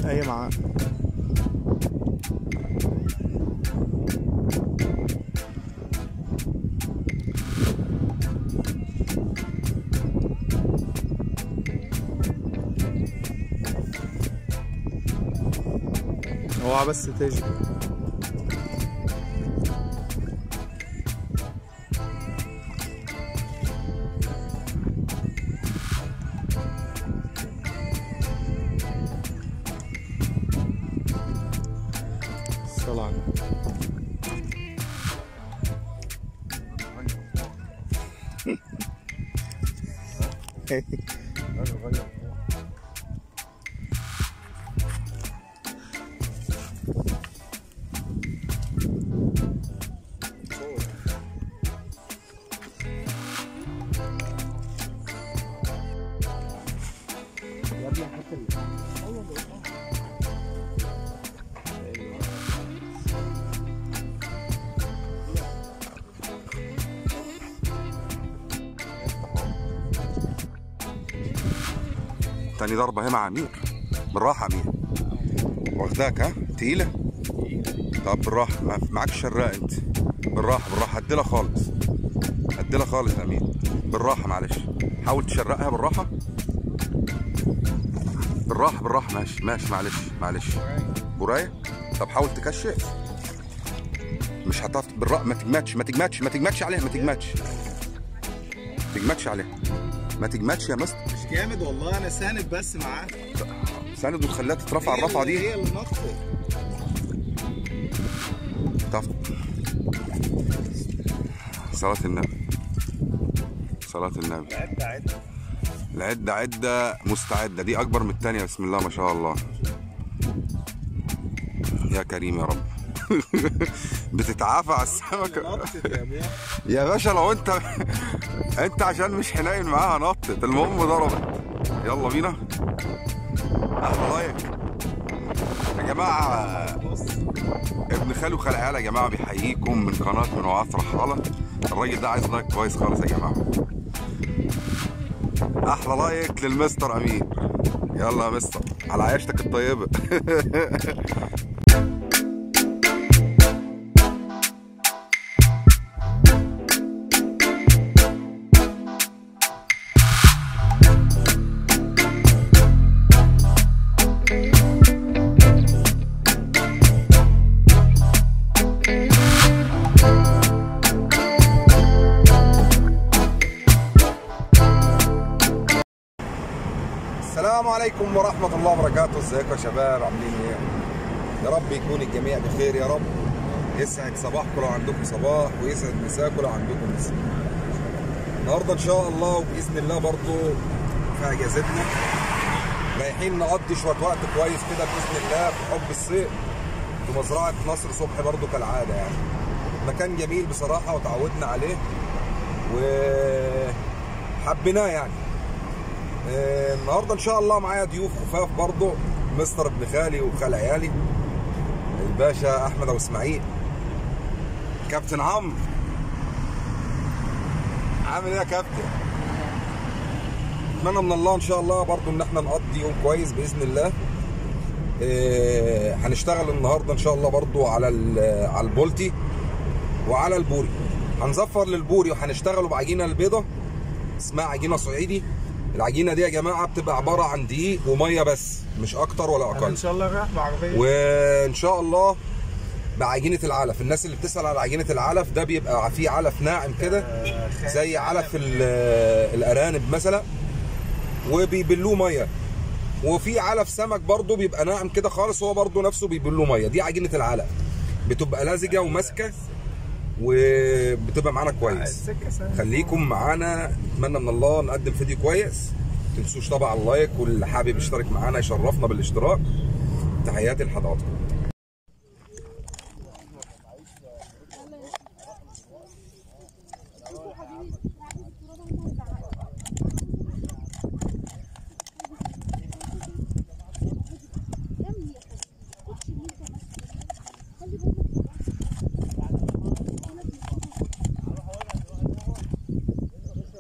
اهي معاه اوعى بس تجري الصلاة على النبي. تاني ضربة هي مع أمير بالراحة أمير واخداك ها تقيلة طب بالراحة ما- معاك شراء أنت بالراحة بالراحة هديلها خالص هديلها خالص يا أمير بالراحة معلش حاول تشرقها بالراحة بالراحة بالراحة ماشي ماشي معلش معلش براية طب حاول تكشف مش هتعرف بالراحة ما تجمدش ما تجمدش ما تجمدش عليها ما تجمدش تجمدش عليها ما تجمدش يا مستر مش جامد والله انا ساند بس معاه ساند وتخليها تترفع الرفعه دي هي اللي نطت تعرف صلاة النبي صلاة النبي عد عد العدة عدة مستعدة دي أكبر من التانية بسم الله ما شاء الله يا كريم يا رب بتتعافى على السمكة نطت يا ابويا يا باشا لو انت انت عشان مش حنين معاها نطت المهم ضربت يلا بينا احلى لايك يا جماعه بص ابن خالو خال عيال يا جماعه بيحييكم من قناه من وعاء رحاله الراجل ده عايز لايك كويس خالص يا جماعه احلى لايك للمستر امير يلا يا مستر على عيشتك الطيبه السلام عليكم ورحمة الله وبركاته ازيكم يا شباب عاملين ايه يا رب يكون الجميع بخير يا رب يسعد صباحكم لو عندكم صباح ويسعد مساكم لو عندكم مساء النهارده ان شاء الله وباذن الله برضو في اجازتنا رايحين نقضي شويه وقت كويس كده باذن الله في حب الصيف في مزرعه نصر صبح برضو كالعاده يعني مكان جميل بصراحه وتعودنا عليه وحبيناه يعني آه، النهارده ان شاء الله معايا ضيوف خفاف برضو مستر ابن خالي وخال عيالي الباشا احمد ابو اسماعيل كابتن عمرو عامل ايه يا كابتن اتمنى من الله ان شاء الله برضو ان احنا نقضي يوم كويس باذن الله آه، هنشتغل النهارده ان شاء الله برضو على ال- على البولتي وعلى البوري هنزفر للبوري وهنشتغله بعجينه البيضه اسمها عجينه صعيدي العجينه دي يا جماعه بتبقى عباره عن دقيق وميه بس مش اكتر ولا انا اقل ان شاء الله رايح بعربيه وان شاء الله بعجينه العلف الناس اللي بتسال على عجينه العلف ده بيبقى فيه علف ناعم كده آه، خ- زي علف ال- الارانب مثلا وبيبلوه ميه وفي علف سمك برضه بيبقى ناعم كده خالص هو برضه نفسه بيبلوه ميه دي عجينه العلف بتبقى لزجه وماسكه وبتبقى معانا كويس السكه سهله خليكم معانا اتمنى من الله نقدم فيديو كويس ما تنسوش طبعا اللايك واللي حابب يشترك معانا يشرفنا بالاشتراك تحياتي لحضراتكم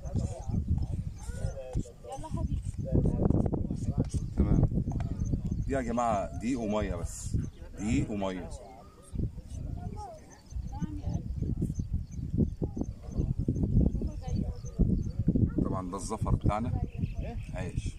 تمام دي يا جماعه دقيق وميه بس دقيق وميه طبعا ده الزفر بتاعنا عيش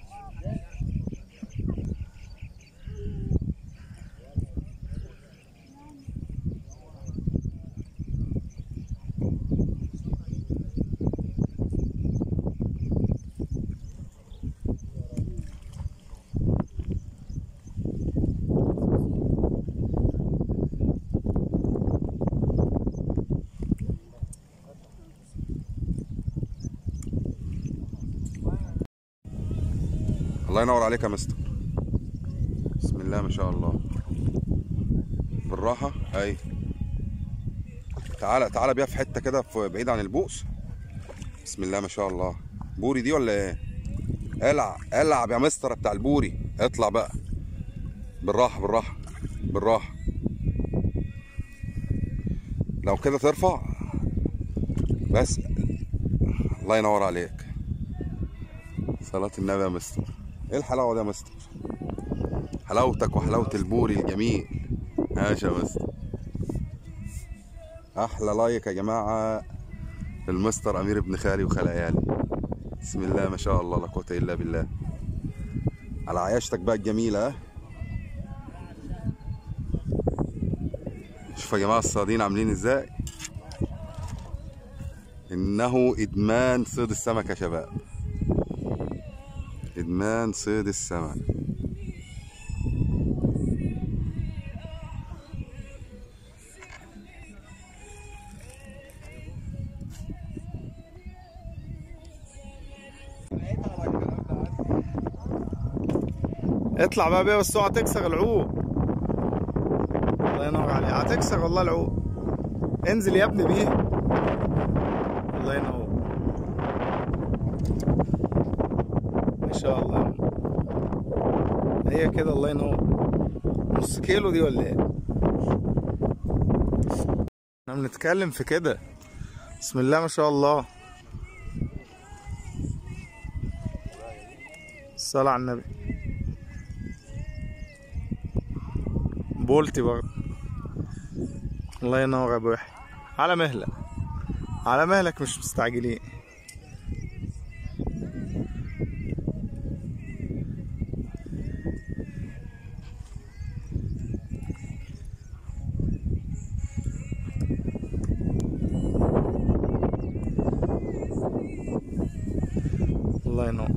الله ينور عليك يا مستر بسم الله ما شاء الله بالراحة اي تعالى تعالى بيها في حتة كده في- بعيد عن البؤس بسم الله ما شاء الله بوري دي ولا ايه العب العب يا مستر بتاع البوري اطلع بقى بالراحة بالراحة بالراحة لو كده ترفع بس الله ينور عليك صلاة النبي يا مستر ايه الحلاوة دي يا مستر حلاوتك وحلاوة البوري الجميل ماشي يا مستر احلى لايك يا جماعة للمستر امير ابن خالي وخال عيالي بسم الله ما شاء الله لا قوة الا بالله على عياشتك بقى الجميلة ها شوفوا يا جماعة الصيادين عاملين ازاي انه ادمان صيد السمك يا شباب ادمان صيد السمك اطلع بقى بيه بس اوعى تكسر العوق الله ينور عليك هتكسر والله العوق انزل يا ابني بيه الله ينور ما شاء الله هي كده الله ينور نص كيلو دي ولا ايه احنا بنتكلم في كده بسم الله ما شاء الله الصلاة على النبي بولتي برضه الله ينور يا ابو يحيى على مهلك على مهلك مش مستعجلين الله ينور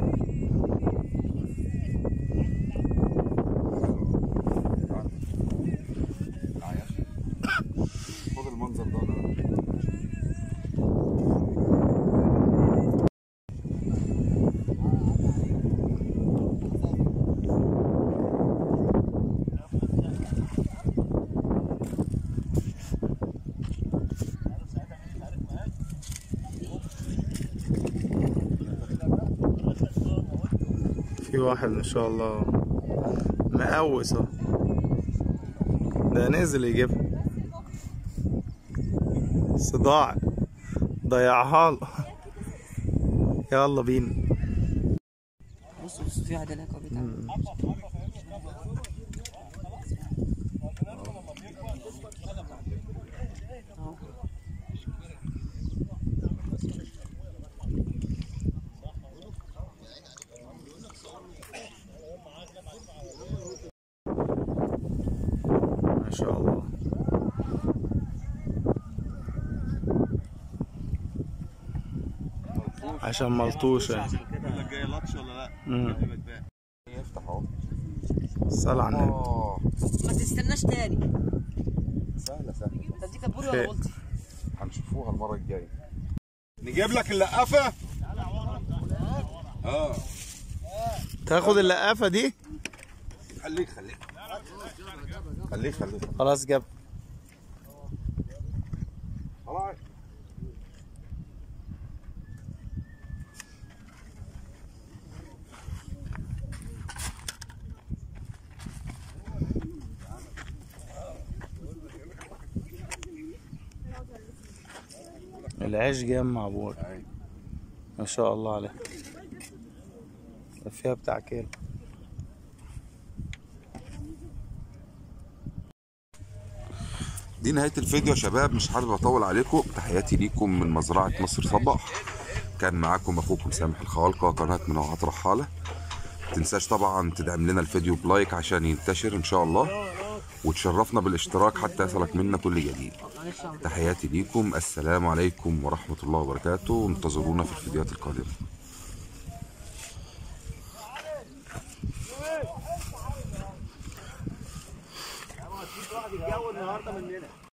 خد المنظر ده أنا- في واحد ما شاء الله مقوس اهو ده نزل يجيبها صداع ضيعها له يلا بينا بص بص في واحد هناك هو بيتعب أهو. ما شاء الله عشان ملطوشة جاي لطش ولا لا؟ مم. يفتح اهو الصلاة على النبي اه ما تستناش تاني سهلة سهلة انت دي كبوري خير. ولا بولتي هنشوفوها المرة الجاية نجيب لك اللقافة اه تاخد اللقافة دي خليك خليك خليك خليك خلاص جاب خلاص العيش جام مع بور أيوة. ما شاء الله عليه ده فيها بتاع كيلو دي نهايه الفيديو يا شباب مش حابب اطول عليكم تحياتي ليكم من مزرعه مصر صباح كان معاكم اخوكم سامح الخوالقه قناه منوعات رحاله تنساش طبعا تدعم لنا الفيديو بلايك عشان ينتشر ان شاء الله وتشرفنا بالاشتراك حتى يصلك منا كل جديد تحياتي ليكم السلام عليكم ورحمه الله وبركاته وانتظرونا في الفيديوهات القادمه